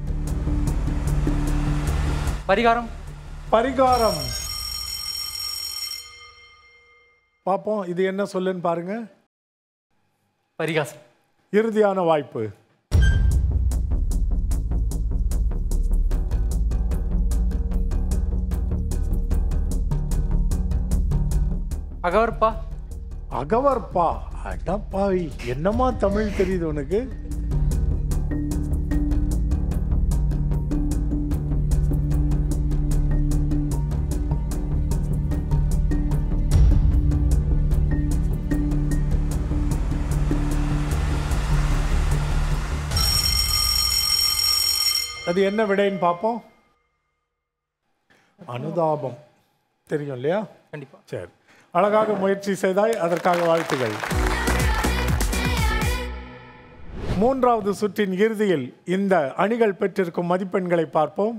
பரிகாரம் பரிகாரம் பார்ப்போம் இது என்ன சொல்லுன்னு பாருங்க பரிகாசம் இறுதியான வாய்ப்பு அகவர்பா அகவர்பா அடப்பாவி என்னமா தமிழ் தெரியுது உனக்கு அது என்ன விடைன்னு பார்ப்போம் அனுதாபம் தெரியும் இல்லையா கண்டிப்பா சரி அழகாக முயற்சி செய்தாய் அதற்காக வாழ்த்துகள் மூன்றாவது சுற்றின் இறுதியில் இந்த அணிகள் பெற்றிருக்கும் மதிப்பெண்களை பார்ப்போம்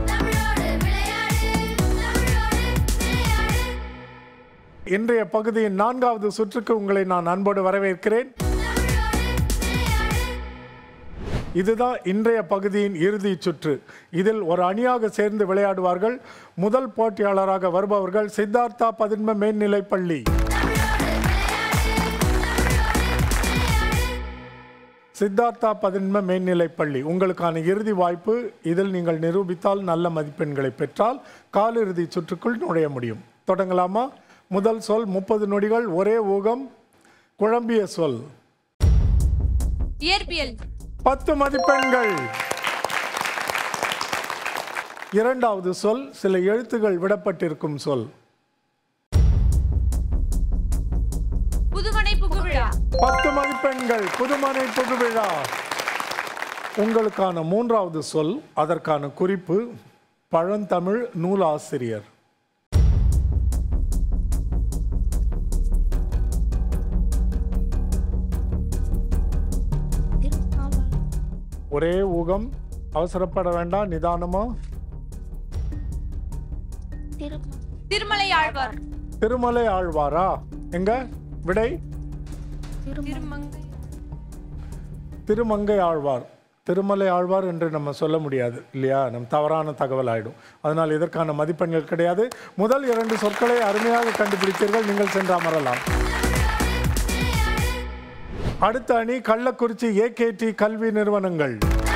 இன்றைய பகுதியின் நான்காவது சுற்றுக்கு உங்களை நான் அன்போடு வரவேற்கிறேன் இதுதான் இன்றைய பகுதியின் இறுதி சுற்று இதில் ஒரு அணியாக சேர்ந்து விளையாடுவார்கள் முதல் போட்டியாளராக வருபவர்கள் சித்தார்த்தா பதின்ம மேல்நிலைப் பள்ளி சித்தார்த்தா பதின்ம மேல்நிலைப் பள்ளி உங்களுக்கான இறுதி வாய்ப்பு இதில் நீங்கள் நிரூபித்தால் நல்ல மதிப்பெண்களை பெற்றால் காலிறுதி சுற்றுக்குள் நுழைய முடியும் தொடங்கலாமா முதல் சொல் முப்பது நொடிகள் ஒரே ஊகம் குழம்பிய சொல் இயற்பியல் பத்து மதிப்பெண்கள் இரண்டாவது சொல் சில எழுத்துகள் விடப்பட்டிருக்கும் சொல் புதுமனை புகுவிழா பத்து மதிப்பெண்கள் புதுமனை புதுவிழா உங்களுக்கான மூன்றாவது சொல் அதற்கான குறிப்பு பழந்தமிழ் நூலாசிரியர் ஒரே ஊகம் அவசரப்பட வேண்டாம் நிதானமா திருமலை ஆழ்வார் திருமலை ஆழ்வாரா எங்க விடை திருமங்கை திருமங்கை ஆழ்வார் திருமலை ஆழ்வார் என்று நம்ம சொல்ல முடியாது இல்லையா நம் தவறான தகவல் ஆயிடும் அதனால் இதற்கான மதிப்பெண்கள் கிடையாது முதல் இரண்டு சொற்களை அருமையாக கண்டுபிடித்தீர்கள் நீங்கள் சென்று அமரலாம் அடுத்த அணி கள்ளக்குறிச்சி ஏகேடி கல்வி நிறுவனங்கள்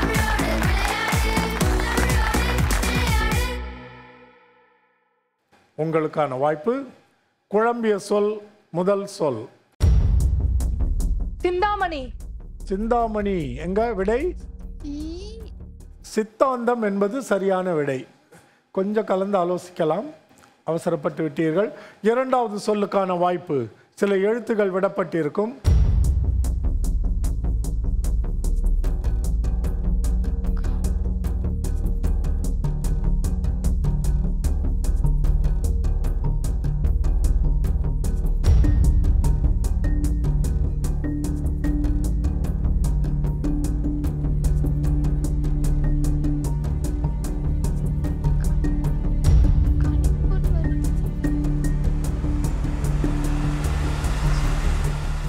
உங்களுக்கான வாய்ப்பு குழம்பிய சொல் முதல் சொல் சிந்தாமணி சிந்தாமணி எங்க விடை சித்தாந்தம் என்பது சரியான விடை கொஞ்சம் கலந்து ஆலோசிக்கலாம் அவசரப்பட்டு விட்டீர்கள் இரண்டாவது சொல்லுக்கான வாய்ப்பு சில எழுத்துகள் விடப்பட்டிருக்கும்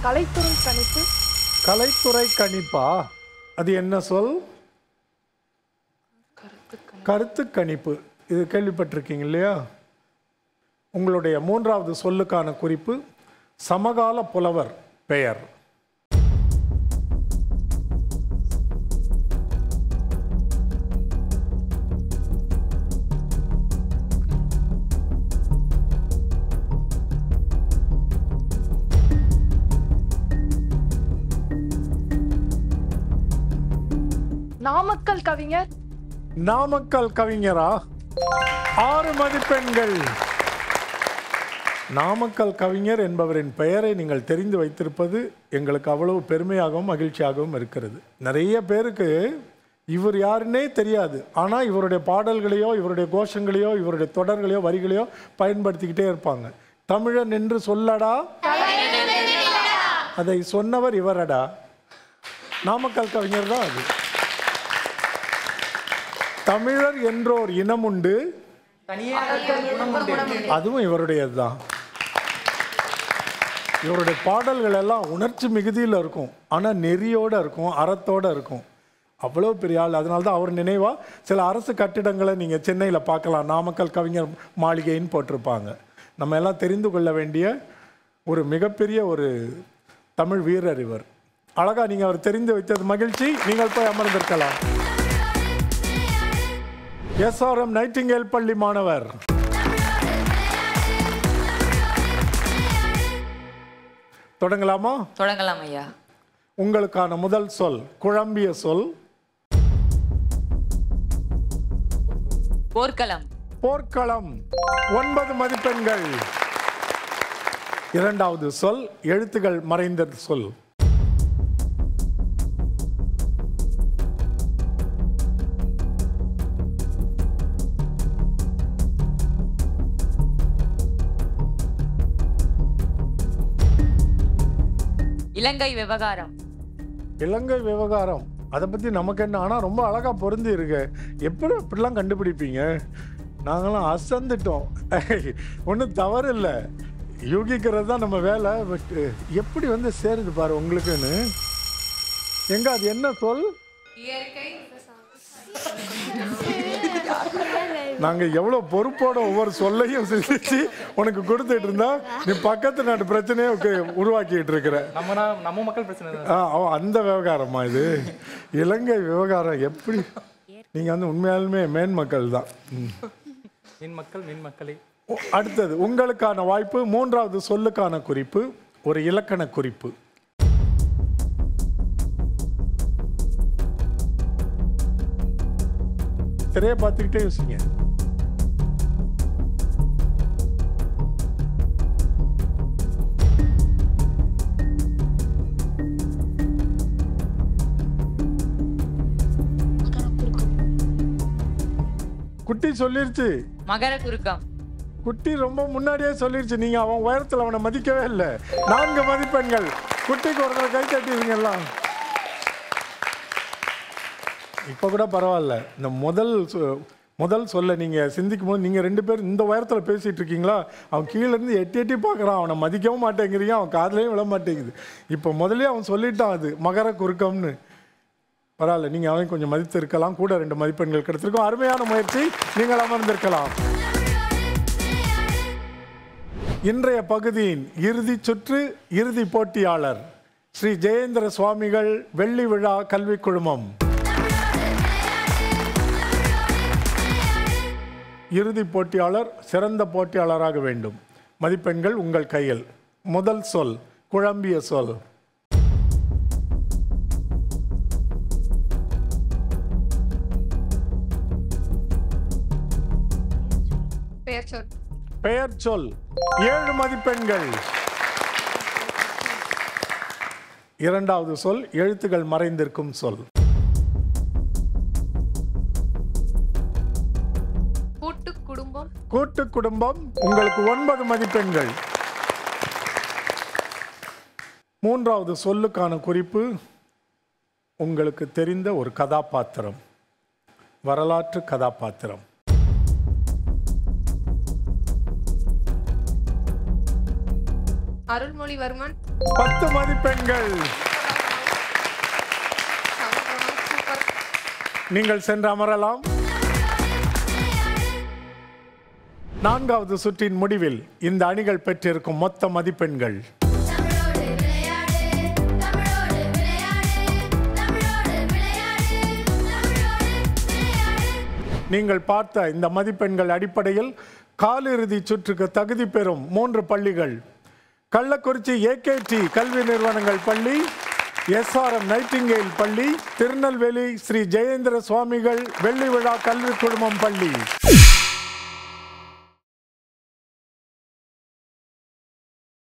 கலைத்துறை கணிப்பு கலைத்துறை கணிப்பா அது என்ன சொல் கருத்து கணிப்பு இது கேள்விப்பட்டிருக்கீங்க இல்லையா உங்களுடைய மூன்றாவது சொல்லுக்கான குறிப்பு சமகால புலவர் பெயர் நாமக்கல் கவிஞர் நாமக்கல் கவிஞரா ஆறு மதிப்பெண்கள் நாமக்கல் கவிஞர் என்பவரின் பெயரை நீங்கள் தெரிந்து வைத்திருப்பது எங்களுக்கு அவ்வளவு பெருமையாகவும் மகிழ்ச்சியாகவும் இருக்கிறது நிறைய பேருக்கு இவர் யாருன்னே தெரியாது ஆனால் இவருடைய பாடல்களையோ இவருடைய கோஷங்களையோ இவருடைய தொடர்களையோ வரிகளையோ பயன்படுத்திக்கிட்டே இருப்பாங்க தமிழன் என்று சொல்லடா அதை சொன்னவர் இவரடா நாமக்கல் கவிஞர் தான் அது தமிழர் என்றோர் இனம் உண்டு அதுவும் இவருடையது தான் இவருடைய பாடல்கள் எல்லாம் உணர்ச்சி மிகுதியில் இருக்கும் ஆனால் நெறியோடு இருக்கும் அறத்தோடு இருக்கும் அவ்வளோ பெரிய ஆள் அதனால தான் அவர் நினைவாக சில அரசு கட்டிடங்களை நீங்கள் சென்னையில் பார்க்கலாம் நாமக்கல் கவிஞர் மாளிகைன்னு போட்டிருப்பாங்க நம்ம எல்லாம் தெரிந்து கொள்ள வேண்டிய ஒரு மிகப்பெரிய ஒரு தமிழ் வீரர் இவர் அழகா நீங்கள் அவர் தெரிந்து வைத்தது மகிழ்ச்சி நீங்கள் போய் அமர்ந்திருக்கலாம் எஸ்ஆர்எம் நைட்டிங்கேல் பள்ளி மாணவர் தொடங்கலாமா தொடங்கலாம் ஐயா உங்களுக்கான முதல் சொல் குழம்பிய சொல் போர்க்களம் போர்க்களம் ஒன்பது மதிப்பெண்கள் இரண்டாவது சொல் எழுத்துகள் மறைந்த சொல் இலங்கை விவகாரம் இலங்கை விவகாரம் அதை பற்றி நமக்கு என்ன ஆனால் ரொம்ப அழகாக பொருந்தி இருக்கு எப்படி அப்படிலாம் கண்டுபிடிப்பீங்க நாங்களாம் அசந்துட்டோம் ஒன்றும் தவறு இல்லை யூகிக்கிறது தான் நம்ம வேலை பட் எப்படி வந்து சேருது பாரு உங்களுக்குன்னு எங்க அது என்ன சொல் நாங்க எவ்வளவு பொறுப்போட ஒவ்வொரு சொல்லையும் சிந்திச்சு உனக்கு கொடுத்துட்டு இருந்தா நீ பக்கத்து நாட்டு பிரச்சனையை உக்கு- உருவாக்கிட்டு இருக்கிற நம்ம நா- நம்ம மக்கள் பிரச்சனை தான் ஆ, ஓ, அந்த விவகாரமா இது இலங்கை விவகாரம் எப்படி நீங்க வந்து உண்மையாலுமே மேன் மக்கள் தான் ம். மின் மக்கள் மின் மக்களை ஓ, அடுத்தது உங்களுக்கான வாய்ப்பு மூன்றாவது சொல்லுக்கான குறிப்பு ஒரு இலக்கண குறிப்பு திரையை பார்த்துக்கிட்டே யோசிங்க குட்டி சொல்லிருச்சு மகர குறுக்கம் குட்டி ரொம்ப முன்னாடியே சொல்லிருச்சு நீங்க அவன் உயரத்துல அவனை மதிக்கவே இல்லை நான்கு மதிப்பெண்கள் குட்டிக்கு ஒரு தடவை கை தட்டிடுங்கலாம் இப்போ கூட பரவாயில்ல இந்த முதல் சொ- முதல் சொல்ல நீங்க சிந்திக்கும் போது நீங்க ரெண்டு பேரும் இந்த உயரத்துல பேசிட்டு இருக்கீங்களா அவன் கீழ இருந்து எட்டி எட்டி பார்க்கறான் அவனை மதிக்கவும் மாட்டேங்கிறீங்க அவன் காதுலயும் விழ மாட்டேங்குது இப்போ முதல்லயே அவன் சொல்லிட்டான் அது மகர குறுக்கம்னு பரவாயில்ல நீங்க அவன் கொஞ்சம் மதித்து இருக்கலாம் கூட ரெண்டு மதிப்பெண்கள் கிடைச்சிருக்கும் அருமையான முயற்சி நீங்கள் அமர்ந்திருக்கலாம் இன்றைய பகுதியின் இறுதி சுற்று இறுதி போட்டியாளர் ஸ்ரீ ஜெயேந்திர சுவாமிகள் வெள்ளி விழா கல்விக் குழுமம் இறுதி போட்டியாளர் சிறந்த போட்டியாளராக வேண்டும் மதிப்பெண்கள் உங்கள் கையில் முதல் சொல் குழம்பிய சொல் பெயர் சொல் பெயர் சொல் ஏழு மதிப்பெண்கள் இரண்டாவது சொல் எழுத்துகள் மறைந்திருக்கும் சொல் கூட்டு குடும்பம் கூட்டு குடும்பம் உங்களுக்கு ஒன்பது மதிப்பெண்கள் மூன்றாவது சொல்லுக்கான குறிப்பு உங்களுக்கு தெரிந்த ஒரு கதாபாத்திரம் வரலாற்று கதாபாத்திரம் அருள்மொழிவர்மன் பத்து மதிப்பெண்கள் நீங்கள் சென்று அமரலாம் நான்காவது சுற்றின் முடிவில் இந்த அணிகள் பெற்றிருக்கும் மொத்த மதிப்பெண்கள் நீங்கள் பார்த்த இந்த மதிப்பெண்கள் அடிப்படையில் காலிறுதி சுற்றுக்கு தகுதி பெறும் மூன்று பள்ளிகள் கள்ளக்குறிச்சி ஏகேடி கல்வி நிறுவனங்கள் பள்ளி எஸ்ஆர்எம் நைட்டிங்கேல் பள்ளி திருநெல்வேலி ஸ்ரீ ஜெயேந்திர சுவாமிகள் வெள்ளி விழா கல்வி குழுமம் பள்ளி